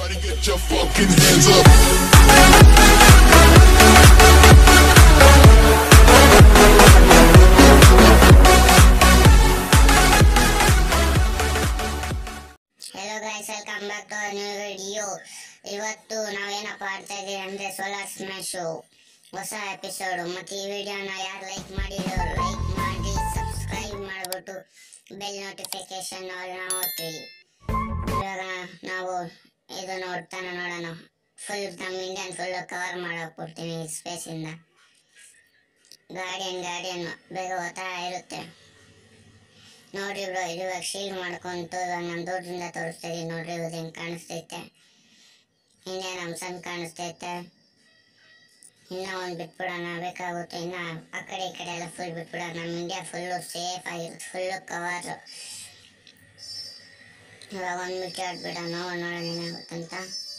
Everybody get your fucking hands up. Hello guys welcome back to new video ಇವತ್ತು ನಾವೇನಪ್ಪ ಆಡ್ತಾ ಇದೀವಿ ಅಂದ್ರೆ ಸೋಲಾರ್ ಸ್ಮ್ಯಾಶು ಹೊಸ ಎಪಿಸೋಡ್ ಮತ್ತೆ ಈ ವಿಡಿಯೋನ ಯಾರು ಲೈಕ್ ಮಾಡಿದ್ರು ಲೈಕ್ ಮಾಡಿ ಸಬ್ಸ್ಕ್ರೈಬ್ ಮಾಡಿಬಿಟ್ಟು ಬೆಲ್ ನೋಟಿಫಿಕೇಶನ್ ನಾವು ಓದ್ತೀವಿ ಇವಾಗ ನಾವು ಇದು ನೋಡ್ತಾನೆ ನೋಡೋಣ ಫುಲ್ ನಮ್ಮ ಇಂಡಿಯನ್ ಫುಲ್ ಕವರ್ ಮಾಡಕ್ ಕೊಡ್ತೀನಿ ಸ್ಪೇಸಿಂದ ಗಾರ್ಡಿಯನ್ ಗಾರ್ಡಿಯನ್ ಬೇಗ ಓದ್ತಾ ಇರುತ್ತೆ ನೋಡ್ರಿ ಬ್ರೋ ಇದು ಇವಾಗ ಶೀಲ್ಡ್ ಮಾಡ್ಕೊಂತು ಇವಾಗ ನಾನು ದೂರದಿಂದ ತೋರಿಸ್ತಾ ಇದೀನಿ ನೋಡ್ರಿ ಇದು ಹೆಂಗ್ ಕಾಣಿಸ್ತೈತೆ ಹಿಂದೆ ನಮ್ಮ ಸಣ್ಣ ಕಾಣಿಸ್ತೈತೆ ಇನ್ನ ಒಂದು ಬಿಟ್ಬಿಡೋಣ ಬೇಕಾಗುತ್ತೆ ಇನ್ನ ಆ ಕಡೆ ಈ ಕಡೆ ಎಲ್ಲ ಫುಲ್ ಬಿಟ್ಬಿಡೋಣ ನಮ್ಮ ಇಂಡಿಯಾ ಫುಲ್ಲು ಸೇಫ್ ಆಗಿರುತ್ತೆ ಫುಲ್ಲು ಕವರ್ ಇವಾಗ ಒಂದು ಮಿಟ್ಟಿ ಆಡ್ಬಿಡೋಣ ನೋಡೋಣ ಏನಾಗುತ್ತಂತ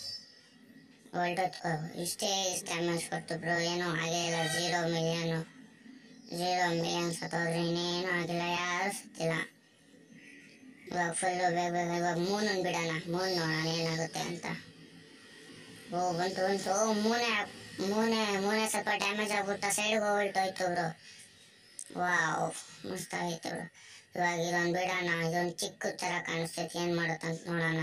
ಹೊರಟು ಇಷ್ಟೇ ಡ್ಯಾಮೇಜ್ ಕೊಟ್ಟು ಬ್ರೋ ಏನೂ ಆಗೇ ಇಲ್ಲ ಝೀರೋ ಮಿಲಿಯನು ಝೀರೋ ಮಿಲಿಯನ್ ಸತ್ತೋದ್ರೆ ಇನ್ನೇನು ಆಗಿಲ್ಲ ಯಾರು ಸತ್ತಿಲ್ಲ ಇವಾಗ ಫುಲ್ಲು ಬೇಗ ಬೇಗ ಇವಾಗ ಮೂನನ್ನು ಬಿಡೋಣ ಮೂನ್ ನೋಡೋಣ ಏನಾಗುತ್ತೆ ಅಂತ ಓ ಬಂತು ಬಂತು ಓ ಮೂನೆ ಮೂನೆ ಮೂನೆ ಸ್ವಲ್ಪ ಡ್ಯಾಮೇಜ್ ಆಗ್ಬಿಟ್ಟು ಸೈಡ್ಗೆ ಹೋಗ್ಬಿಟ್ಟೋಯ್ತು ಬ್ರೋ ವಾವ್ ಮಸ್ತ್ ಆಗೈತೆ ಬ್ರೋ ಇವಾಗ ಇದೊಂದು ಬಿಡೋಣ ಇದೊಂದು ಚಿಕ್ಕ ಥರ ಕಾಣಿಸ್ತೈತೆ ಏನು ಮಾಡುತ್ತಂತ ನೋಡೋಣ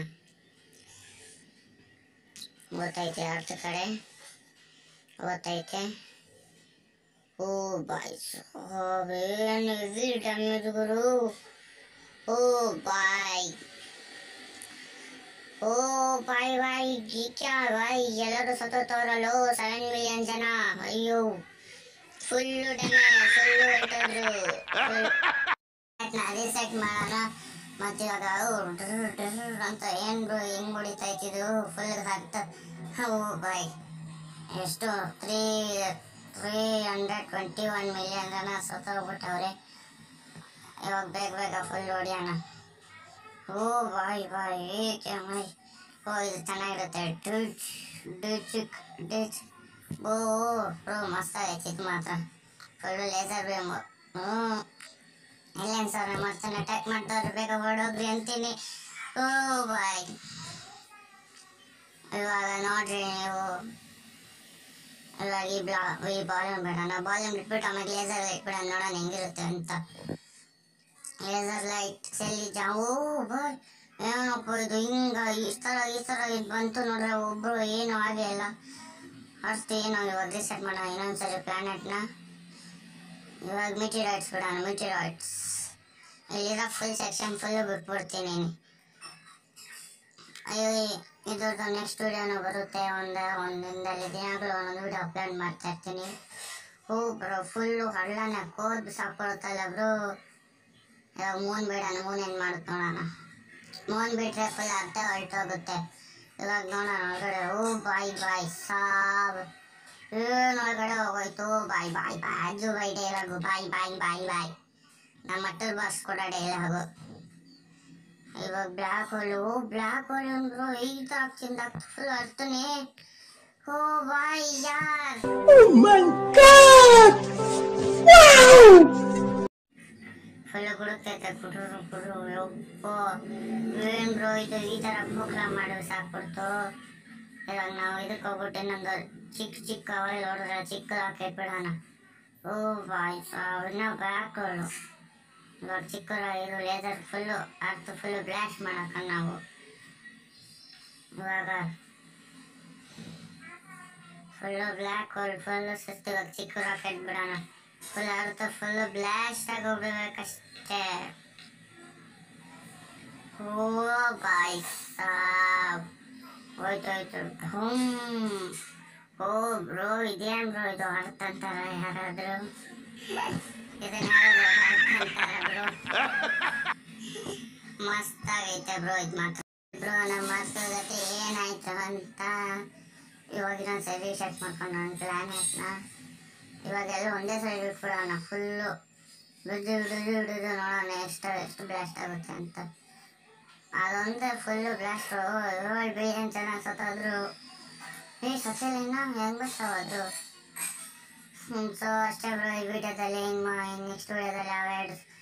ಗೊತ್ತೈತೆ ಅರ್ಥ ಕಡೆ ಗೊತ್ತೈತೆ ಓ ಬಾಯ್ ಏನು ಹೆವಿ ಡ್ಯಾಮೇಜ್ ಗುರು ಓ ಬಾಯ್ ಓ ಬಾಯ್ ಬಾಯ್ ಗೀಕ್ಯಾ ಬಾಯ್ ಎಲ್ಲರೂ ಸತ್ತೋತವ್ರಲ್ಲೋ ಸೆವೆನ್ ಮಿಲಿಯನ್ ಜನ ಅಯ್ಯೋ ಫುಲ್ಲು ಡ್ಯಾಮೇಜ್ ಫುಲ್ಲು ಹೊರಟೋದ್ರು ರೀಸೆಟ್ ಮಾಡೋಣ ಮತ್ತೆ ಇವಾಗ ಅವ್ರು ಡ್ರ್ ಡ್ರ್ ಅಂತ ಏನು ಬ್ರೋ ಹೆಂಗ್ ಹೊಡಿತಾ ಇತ್ತಿದ್ದು ಫುಲ್ ಹತ್ತ ಓ ಬಾಯ್ ಎಷ್ಟು three three hundred twenty one million ಜನ ಸತ್ತೋಗ್ಬಿಟ್ಟವ್ರೆ ಇವಾಗ ಬೇಗ ಬೇಗ ಫುಲ್ ಹೊಡಿಯೋಣ ಓ ಬಾಯ್ ಬಾಯ್ ಏಕೆ ಮೈ ಓ ಇದು ಚೆನ್ನಾಗಿರುತ್ತೆ ಡಿಚ್ ಡಿಚಿಕ್ ಡಿಚ್ ಓ ಬ್ರೋ ಮಸ್ತ್ ಆಗೈತೆ ಇದು ಮಾತ್ರ ಫುಲ್ಲು ಲೇಸರ್ ಬೇಮು ಹ್ಞೂ ಇಲ್ಲೇನು ಸರ್ ಮತ್ತೆ ಅಟ್ಯಾಕ್ ಮಾಡ್ತಾವ್ರೆ ಬೇಗ ಹೊಡೋಗ್ರಿ ಅಂತೀನಿ ಓ ಬಾಯ್ ಇವಾಗ ನೋಡ್ರಿ ನೀವು ಇವಾಗ ಈ ಬ್ಲಾ ಈ ಬಾಲ್ ಬಿಡೋಣ ಬಾಲ್ ಬಿಟ್ಬಿಟ್ಟು ಆಮೇಲೆ ಲೇಸರ್ ಲೈಟ್ ಬಿಡೋಣ ನೋಡೋಣ ಹೆಂಗಿರುತ್ತೆ ಅಂತ ಲೇಸರ್ ಲೈಟ್ ಸೆಲ್ಲಿ ಜಾವು ಬಾಯ್ ಏನಪ್ಪ ಇದು ಹಿಂಗ ಈ ಥರ ಈ ಥರ ಇದು ಬಂತು ನೋಡ್ರೆ ಒಬ್ರು ಏನು ಆಗೇ ಇಲ್ಲ ಅಷ್ಟು ಏನು ಇವಾಗ ರಿಸೆಟ್ ಮಾಡೋಣ ಇನ್ನೊಂದ್ಸರಿ ಪ್ಲಾನೆಟ್ನ ಇವಾಗ ಮಿಟಿರಾಯ್ಡ್ಸ್ ಬಿಡೋಣ ಮಿಟಿರಾಯ್ಡ್ಸ್ ಇಲ್ಲಿರೋ ಫುಲ್ ಸೆಕ್ಷನ್ ಫುಲ್ಲು ಬಿಟ್ಬಿಡ್ತೀನಿ ಅಯ್ಯೋ ಇದ್ರದ್ದು ನೆಕ್ಸ್ಟ್ ವಿಡಿಯೋನು ಬರುತ್ತೆ ಒಂದು ಒಂದಿಂದಲ್ಲಿ ದಿನಾಗಲೂ ಒಂದೊಂದು ವಿಡಿಯೋ ಅಪ್ಲೋಡ್ ಮಾಡ್ತಾ ಇರ್ತೀನಿ ಹೂ ಬ್ರೋ ಫುಲ್ಲು ಹಳ್ಳನ ಕೋದ್ ಸಾಕೊಳುತ್ತಲ್ಲ ಬ್ರೋ ಇವಾಗ ಮೂನ್ ಬಿಡೋಣ ಮೂನ್ ಏನು ಮಾಡುತ್ತೆ ನೋಡೋಣ ಮೂನ್ ಬಿಟ್ರೆ ಫುಲ್ ಅರ್ಧ ಹೊರಟೋಗುತ್ತೆ ಇವಾಗ ನೋಡೋಣ ಒಳಗಡೆ ಓ ಬಾಯ್ ಬಾಯ್ ಸಾಬ್ ಏನು ಒಳಗಡೆ ಹೋಗೋಯ್ತು ಬಾಯ್ ಬಾಯ್ ಬಾಯ್ ಅಜ್ಜು ಬಾಯ್ ಡೈಲಾಗು ಬಾಯ್ ಬಾಯ್ ಬಾಯ್ ಬಾಯ್ ನಮ್ಮ ಮಟ್ಟದ ಬಾಸ್ ಕೊಡೋ ಡೈಲಾಗು ಇವಾಗ black hole oh black hole ಅಂದ್ರು ಈ ಆಗ್ತಿಂದ ಫುಲ್ ಅರ್ಥನೇ ಓ ಬಾಯ್ ಯಾರ್ ಫುಲ್ ಗುಡುಕ್ತೈತೆ ಕುಟುರು ಕುಡು ಒಪ್ಪು ಏನ್ ಬ್ರೋ ಇದು ಈ ಥರ ಪ್ರೋಗ್ರಾಮ್ ಮಾಡಿ ಸಾಕ್ಬಿಡ್ತು ಇವಾಗ ನಾವು ಇದಕ್ಕೆ ಹೋಗ್ಬಿಟ್ಟು ಇನ್ನೊಂದು ಚಿಕ್ಕ ಚಿಕ್ಕ ಅವಲ್ ಹೊಡೆದ್ರೆ ಚಿಕ್ಕ ಹಾಕಿ ಬಿಡೋಣ ಓ ಬಾಯ್ ಅವನ್ನ ಬ್ಯಾಕ್ಗಳು ಇವಾಗ ಚಿಕ್ಕರ ಇದು ಲೇಸರ್ ಫುಲ್ಲು ಅರ್ಥ ಫುಲ್ಲು ಬ್ಲಾಸ್ಟ್ ಮಾಡಕ್ಕ ನಾವು ಇವಾಗ ಫುಲ್ಲು ಬ್ಲ್ಯಾಕ್ ಹೋಲ್ ಫುಲ್ಲು ಸುಸ್ತು ಇವಾಗ ಚಿಕ್ಕ ರಾಕೆಟ್ ಬಿಡೋಣ ಫುಲ್ ಅರ್ಥ ಫುಲ್ಲು ಬ್ಲಾಸ್ಟ್ ಆಗಿ ಹೋಗ್ಬೇಕಷ್ಟೇ ಓ ಬಾಯ್ ಸಾಬ್ ಹೋಯ್ತು ಹೋಯ್ತು ಹ್ಮ್ ಓ ಬ್ರೋ ಇದೇನ್ ಬ್ರೋ ಇದು ಅರ್ಥ ಅಂತಾರ ಯಾರಾದ್ರು ಇದನ್ನ ಯಾರಾದ್ರು ಅರ್ಥ ಅಂತಾರ ಬ್ರೋ ಮಸ್ತ್ ಆಗೈತೆ ಬ್ರೋ ಇದು ಮಾತ್ರ ಬ್ರೋ ನಮ್ಮ ಮಾತುಕತೆ ಏನಾಯ್ತು ಅಂತ ಇವಾಗ ಇನ್ನೊಂದು ಸರಿ ರೀಸೆಟ್ ಮಾಡ್ಕೊಂಡು ನನ್ನ ಪ್ಲಾನೆಟ್ನ ಇವಾಗೆಲ್ಲ ಒಂದೇ ಸೈಡ್ ಬಿಟ್ಬಿಡೋಣ ಫುಲ್ಲು ಬಿದ್ದು ಹಿಡಿದು ಹಿಡಿದು ನೋಡೋಣ ಎಷ್ಟು ಎಷ್ಟು ಬ್ಲಾಸ್ಟ್ ಆಗುತ್ತೆ ಅಂತ ಅದೊಂದೇ ಫುಲ್ಲು ಬ್ಲಾಸ್ಟು ಏಳು ಬಿಲಿಯನ್ ಜನ ಸತ್ತೋದ್ರು ಏ ಸತ್ತಿಲ್ಲ ಇನ್ನು ಹೆಂಗೆ ಬರ್ತಾವದು ಸೊ ಅಷ್ಟೇ ಬ್ರೋ ಈ ವಿಡಿಯೋದಲ್ಲಿ ಹಿಂಗೆ ನೆಕ್ಸ್ಟ್ ವಿಡಿಯೋದಲ್ಲಿ ಯಾವ